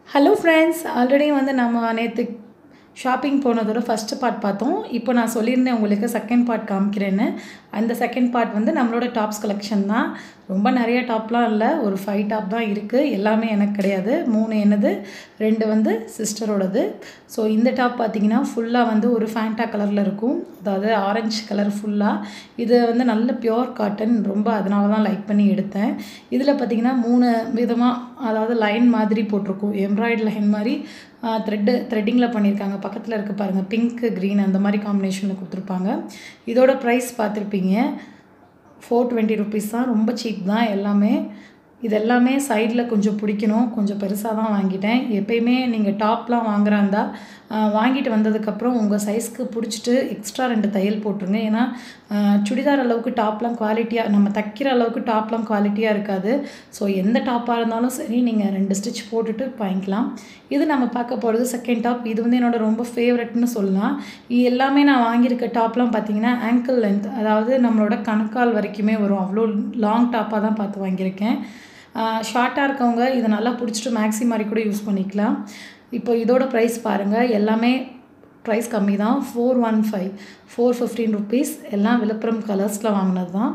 hello friends already வந்து நம்ம நேற்று ஷாப்பிங் போனதோட ஃபஸ்ட்டு பார்ட் பார்த்தோம் இப்போ நான் சொல்லியிருந்தேன் உங்களுக்கு செகண்ட் பார்ட் காமிக்கிறேன்னு அந்த செகண்ட் பார்ட் வந்து நம்மளோட டாப்ஸ் கலெக்ஷன் தான் ரொம்ப நிறைய டாப்லாம் இல்லை ஒரு ஃபைவ் டாப் தான் இருக்குது எல்லாமே எனக்கு கிடையாது மூணு என்னது ரெண்டு வந்து சிஸ்டரோடது ஸோ இந்த டாப் பார்த்தீங்கன்னா ஃபுல்லாக வந்து ஒரு ஃபேண்டா கலரில் இருக்கும் அதாவது ஆரஞ்சு கலர் ஃபுல்லாக இது வந்து நல்ல பியோர் காட்டன் ரொம்ப அதனால தான் லைக் பண்ணி எடுத்தேன் இதில் பார்த்தீங்கன்னா மூணு விதமாக அதாவது லைன் மாதிரி போட்டிருக்கும் எம்ப்ராய்டு லைன் மாதிரி த்ரெட்டு த்ரெட்டிங்கில் பண்ணியிருக்காங்க பக்கத்தில் இருக்க பாருங்கள் பிங்க்கு க்ரீன் அந்த மாதிரி காம்பினேஷனில் கொடுத்துருப்பாங்க இதோட ப்ரைஸ் பார்த்துருப்பீங்க ஃபோர் டுவெண்ட்டி ருபீஸ் தான் ரொம்ப சீப் தான் எல்லாமே இது எல்லாமே சைடில் கொஞ்சம் பிடிக்கணும் கொஞ்சம் பெருசாக தான் வாங்கிட்டேன் எப்பயுமே நீங்கள் டாப்லாம் வாங்குறா இருந்தால் வாங்கிட்டு வந்ததுக்கப்புறம் உங்கள் சைஸ்க்கு பிடிச்சிட்டு எக்ஸ்ட்ரா ரெண்டு தையல் போட்டுருங்க ஏன்னா சுடிதார் அளவுக்கு டாப்லாம் குவாலிட்டியாக நம்ம தைக்கிற அளவுக்கு டாப்லாம் குவாலிட்டியாக இருக்காது ஸோ எந்த டாப்பாக இருந்தாலும் சரி நீங்கள் ரெண்டு ஸ்டிச் போட்டுட்டு வாங்கிக்கலாம் இது நம்ம பார்க்க போகிறது செகண்ட் டாப் இது வந்து என்னோட ரொம்ப ஃபேவரட்னு சொல்லலாம் இது எல்லாமே நான் வாங்கியிருக்க டாப்லாம் பார்த்தீங்கன்னா ஆங்கிள் லென்த் அதாவது நம்மளோட கணக்கால் வரைக்குமே வரும் அவ்வளோ லாங் டாப்பாக தான் பார்த்து வாங்கியிருக்கேன் ஷார்ட்டாக இருக்கவங்க இதை நல்லா பிடிச்சிட்டு மேக்ஸி மாதிரி கூட யூஸ் பண்ணிக்கலாம் இப்போ இதோட ப்ரைஸ் பாருங்கள் எல்லாமே ப்ரைஸ் கம்மி தான் four one five four fifteen rupees எல்லாம் விழுப்புரம் கலர்ஸில் வாங்கினது தான்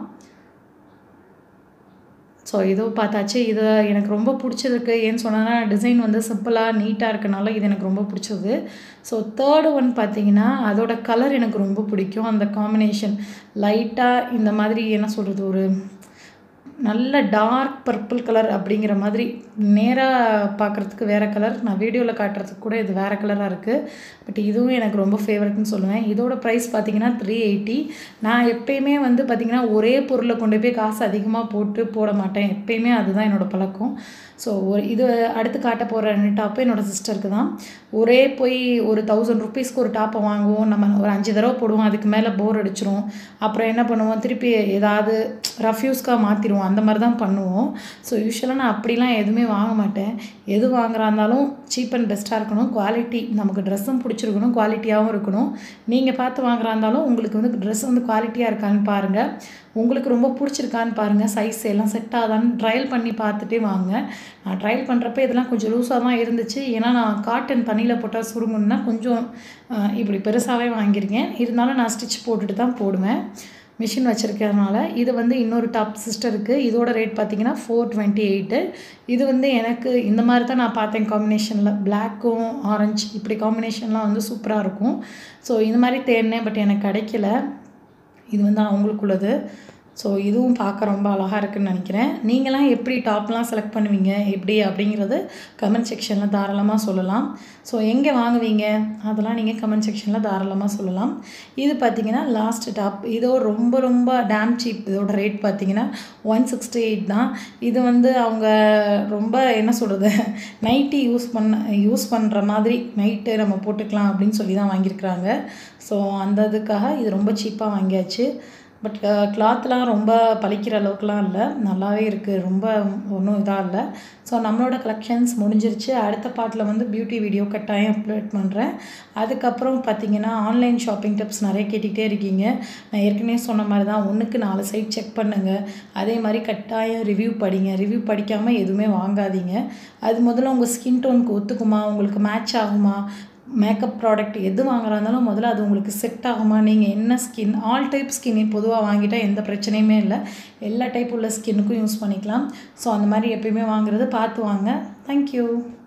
ஸோ இதோ பார்த்தாச்சு இது எனக்கு ரொம்ப பிடிச்சதுக்கு ஏன்னு சொன்னேன்னா டிசைன் வந்து சிம்பிளாக நீட்டாக இருக்கனால இது எனக்கு ரொம்ப பிடிச்சது ஸோ தேர்டு ஒன் பார்த்தீங்கன்னா அதோட கலர் எனக்கு ரொம்ப பிடிக்கும் அந்த காம்பினேஷன் லைட்டாக இந்த மாதிரி என்ன சொல்கிறது ஒரு நல்ல டார்க் பர்பிள் கலர் அப்படிங்கிற மாதிரி நேராக பார்க்குறதுக்கு வேறு கலர் நான் வீடியோவில் காட்டுறதுக்கு கூட இது வேறு கலராக இருக்குது பட் இதுவும் எனக்கு ரொம்ப ஃபேவரட்னு சொல்லுவேன் இதோட ப்ரைஸ் பார்த்தீங்கன்னா த்ரீ எயிட்டி நான் எப்பயுமே வந்து பார்த்திங்கன்னா ஒரே பொருளை கொண்டு போய் காசு அதிகமாக போட்டு போட மாட்டேன் எப்பயுமே அதுதான் என்னோடய பழக்கம் ஸோ ஒரு இது அடுத்து காட்ட போகிற ரெண்டு டாப்பு என்னோடய சிஸ்டருக்கு தான் ஒரே போய் ஒரு தௌசண்ட் ருபீஸ்க்கு ஒரு டாப்பை வாங்குவோம் நம்ம ஒரு அஞ்சு தடவை போடுவோம் அதுக்கு மேலே போர் அடிச்சிரும் அப்புறம் என்ன பண்ணுவோம் திருப்பி ஏதாவது ரஃப்யூஸ்க்காக மாற்றிடுவோம் அந்த மாதிரி தான் பண்ணுவோம் ஸோ யூஸ்வலாக நான் அப்படிலாம் எதுவுமே வாங்க மாட்டேன் எது வாங்குறா இருந்தாலும் சீப் அண்ட் பெஸ்ட்டாக இருக்கணும் குவாலிட்டி நமக்கு ட்ரெஸ்ஸும் பிடிச்சிருக்கணும் குவாலிட்டியாகவும் இருக்கணும் நீங்கள் பார்த்து வாங்குறா இருந்தாலும் உங்களுக்கு வந்து ட்ரெஸ் வந்து குவாலிட்டியாக இருக்கான்னு பாருங்கள் உங்களுக்கு ரொம்ப பிடிச்சிருக்கான்னு பாருங்கள் சைஸ் எல்லாம் செட் ஆகுதான்னு ட்ரையல் பண்ணி பார்த்துட்டே வாங்க நான் ட்ரையல் பண்ணுறப்ப இதெல்லாம் கொஞ்சம் லூஸாக தான் இருந்துச்சு ஏன்னா நான் காட்டன் தண்ணியில் போட்டால் சுருங்கணுன்னா கொஞ்சம் இப்படி பெருசாகவே வாங்கியிருக்கேன் இருந்தாலும் நான் ஸ்டிச் போட்டுட்டு தான் போடுவேன் மிஷின் வச்சுருக்கிறதுனால இது வந்து இன்னொரு டாப் சிஸ்டருக்கு இதோட ரேட் பார்த்தீங்கன்னா ஃபோர் டுவெண்ட்டி எயிட்டு இது வந்து எனக்கு இந்த மாதிரி தான் நான் பார்த்தேன் காம்பினேஷனில் பிளாக்கும் ஆரஞ்சு இப்படி காம்பினேஷன்லாம் வந்து சூப்பராக இருக்கும் ஸோ இந்த மாதிரி தேடினேன் பட் எனக்கு கிடைக்கல இது வந்து அவங்களுக்குள்ளது ஸோ இதுவும் பார்க்க ரொம்ப அழகாக இருக்குதுன்னு நினைக்கிறேன் நீங்களாம் எப்படி டாப்லாம் செலக்ட் பண்ணுவீங்க எப்படி அப்படிங்கிறது கமெண்ட் செக்ஷனில் தாராளமாக சொல்லலாம் ஸோ எங்கே வாங்குவீங்க அதெல்லாம் நீங்கள் கமெண்ட் செக்ஷனில் தாராளமாக சொல்லலாம் இது பார்த்திங்கன்னா லாஸ்ட் டாப் இதோ ரொம்ப ரொம்ப டேம் சீப் இதோட ரேட் பார்த்திங்கன்னா ஒன் சிக்ஸ்டி எயிட் தான் இது வந்து அவங்க ரொம்ப என்ன சொல்கிறது நைட்டி யூஸ் பண்ண யூஸ் பண்ணுற மாதிரி நைட்டு நம்ம போட்டுக்கலாம் அப்படின்னு சொல்லி தான் வாங்கியிருக்கிறாங்க ஸோ அந்த இதுக்காக இது ரொம்ப சீப்பாக வாங்கியாச்சு பட் கிளாத்லாம் ரொம்ப பழிக்கிற அளவுக்குலாம் இல்லை நல்லாவே இருக்குது ரொம்ப ஒன்றும் இதாக இல்லை ஸோ நம்மளோட கலெக்ஷன்ஸ் முடிஞ்சிருச்சு அடுத்த பாட்டில் வந்து பியூட்டி வீடியோ கட்டாயம் அப்லோட் பண்ணுறேன் அதுக்கப்புறம் பார்த்தீங்கன்னா ஆன்லைன் ஷாப்பிங் டிப்ஸ் நிறைய கேட்டுக்கிட்டே இருக்கீங்க நான் ஏற்கனவே சொன்ன மாதிரி தான் ஒன்றுக்கு நாலு சைட் செக் பண்ணுங்கள் அதே மாதிரி கட்டாயம் ரிவ்யூ படிங்க ரிவ்யூ படிக்காமல் எதுவுமே வாங்காதீங்க அது முதல்ல உங்கள் ஸ்கின் டோனுக்கு ஒத்துக்குமா உங்களுக்கு மேட்ச் ஆகுமா மேக்கப் ப்ராடக்ட் எது வாங்குறா இருந்தாலும் முதல்ல அது உங்களுக்கு செட் ஆகுமா நீங்கள் என்ன ஸ்கின் ஆல் டைப் ஸ்கின் பொதுவாக வாங்கிட்டால் எந்த பிரச்சனையுமே இல்லை எல்லா டைப் உள்ள ஸ்கின்னுக்கும் யூஸ் பண்ணிக்கலாம் ஸோ அந்த மாதிரி எப்பயுமே வாங்குறது பார்த்து வாங்க தேங்க்யூ